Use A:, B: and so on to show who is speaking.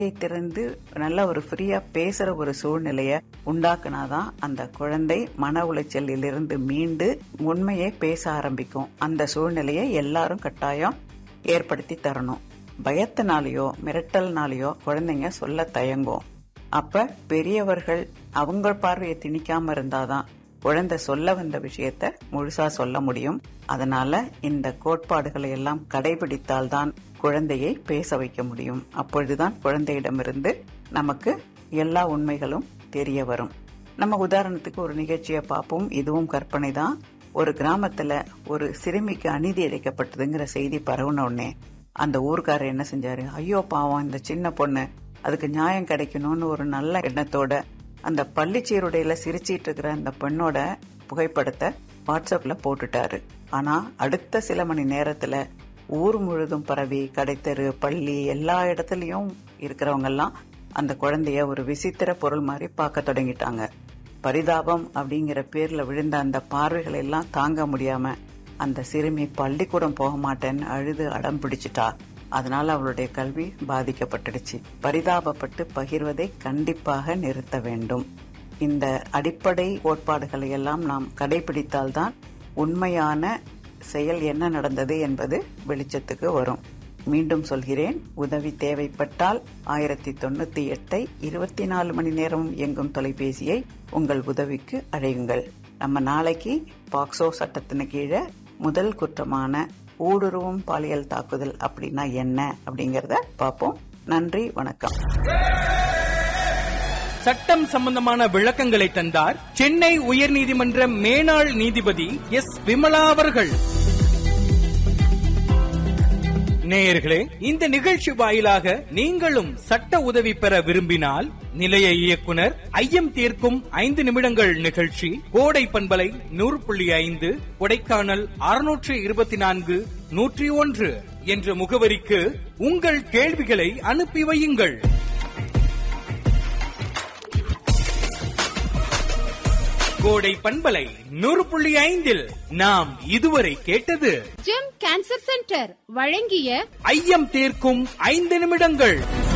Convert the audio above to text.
A: திறந்து நல்ல ஒரு ஃப்ரீயா பேசுற ஒரு சூழ்நிலைய உண்டாக்குனாதான் அந்த குழந்தை மன உளைச்சலில் இருந்து மீண்டு உண்மையை பேச ஆரம்பிக்கும் அந்த சூழ்நிலையை எல்லாரும் கட்டாயம் ஏற்படுத்தி தரணும் பயத்தினாலேயோ மிரட்டல்னாலேயோ குழந்தைங்க சொல்ல தயங்கும் அப்ப பெரியவர்கள் அவங்க பார்வையை திணிக்காம இருந்தாதான் குழந்தை சொல்ல வந்த விஷயத்த முழுசா சொல்ல முடியும் அதனால இந்த கோட்பாடுகளை எல்லாம் கடைபிடித்தால்தான் குழந்தையை பேச வைக்க முடியும் அப்பொழுதுதான் குழந்தையிடமிருந்து நமக்கு எல்லா உண்மைகளும் தெரிய வரும் நம்ம உதாரணத்துக்கு ஒரு நிகழ்ச்சியை பார்ப்போம் இதுவும் கற்பனை தான் ஒரு கிராமத்துல ஒரு சிறுமிக்கு அநீதி இழைக்கப்பட்டதுங்கிற செய்தி பரவுன உடனே அந்த ஊர்க்காரர் என்ன செஞ்சாரு ஐயோ பாவம் இந்த சின்ன பொண்ணு அதுக்கு நியாயம் கிடைக்கணும்னு ஒரு நல்ல எண்ணத்தோட அந்த பள்ளிச்சீருடையில சிரிச்சிட்டு இருக்கிற அந்த பெண்ணோட புகைப்படத்தை வாட்ஸ்அப்ல போட்டுட்டாரு ஆனா அடுத்த சில மணி நேரத்துல ஊர் முழுதும் பரவி கடைத்தெரு பள்ளி எல்லா இடத்துலயும் இருக்கிறவங்க எல்லாம் அந்த குழந்தைய ஒரு விசித்திர பொருள் மாதிரி பார்க்க தொடங்கிட்டாங்க பரிதாபம் அப்படிங்கிற பேர்ல விழுந்த அந்த பார்வைகளை எல்லாம் தாங்க முடியாம அந்த சிறுமி பள்ளிக்கூடம் போக மாட்டேன்னு அழுது அடம் பிடிச்சிட்டா அதனால அவளுடைய கல்வி பாதிக்கப்பட்டுடுச்சு பரிதாபப்பட்டு பகிர்வதை கண்டிப்பாக நிறுத்த வேண்டும் இந்த அடிப்படை கோட்பாடுகளை எல்லாம் நாம் கடைபிடித்தால்தான் உண்மையான செயல் என்ன நடந்தது என்பது வெளிச்சத்துக்கு வரும் மீண்டும் சொல்கிறேன் உதவி தேவைப்பட்டால் ஆயிரத்தி தொண்ணூத்தி எட்டை இருபத்தி நாலு மணி நேரமும் இயங்கும் தொலைபேசியை உங்கள் உதவிக்கு அழையுங்கள் நம்ம நாளைக்கு பாக்சோ சட்டத்தின் கீழே முதல் குற்றமான ஊடுருவும் பாலியல் தாக்குதல் அப்படின்னா என்ன அப்படிங்கறத பார்ப்போம் நன்றி வணக்கம்
B: சட்டம் சம்பந்தமான விளக்கங்களை தந்தார் சென்னை உயர்நீதிமன்ற மேனாள் நீதிபதி எஸ் விமலா அவர்கள் நேயர்களே இந்த நிகழ்ச்சி வாயிலாக நீங்களும் சட்ட உதவி பெற விரும்பினால் நிலைய இயக்குனர் ஐயம் தீர்க்கும் ஐந்து நிமிடங்கள் நிகழ்ச்சி கோடை பண்பலை நூறு புள்ளி ஐந்து கொடைக்கானல் அறுநூற்று இருபத்தி நான்கு நூற்றி ஒன்று என்ற முகவரிக்கு உங்கள் கேள்விகளை அனுப்பி வையுங்கள் கோடை பண்பலை நூறு புள்ளி ஐந்தில் நாம் இதுவரை கேட்டது
C: ஜெம் கேன்சர் சென்டர் வழங்கிய
B: ஐயம் தீர்க்கும் ஐந்து நிமிடங்கள்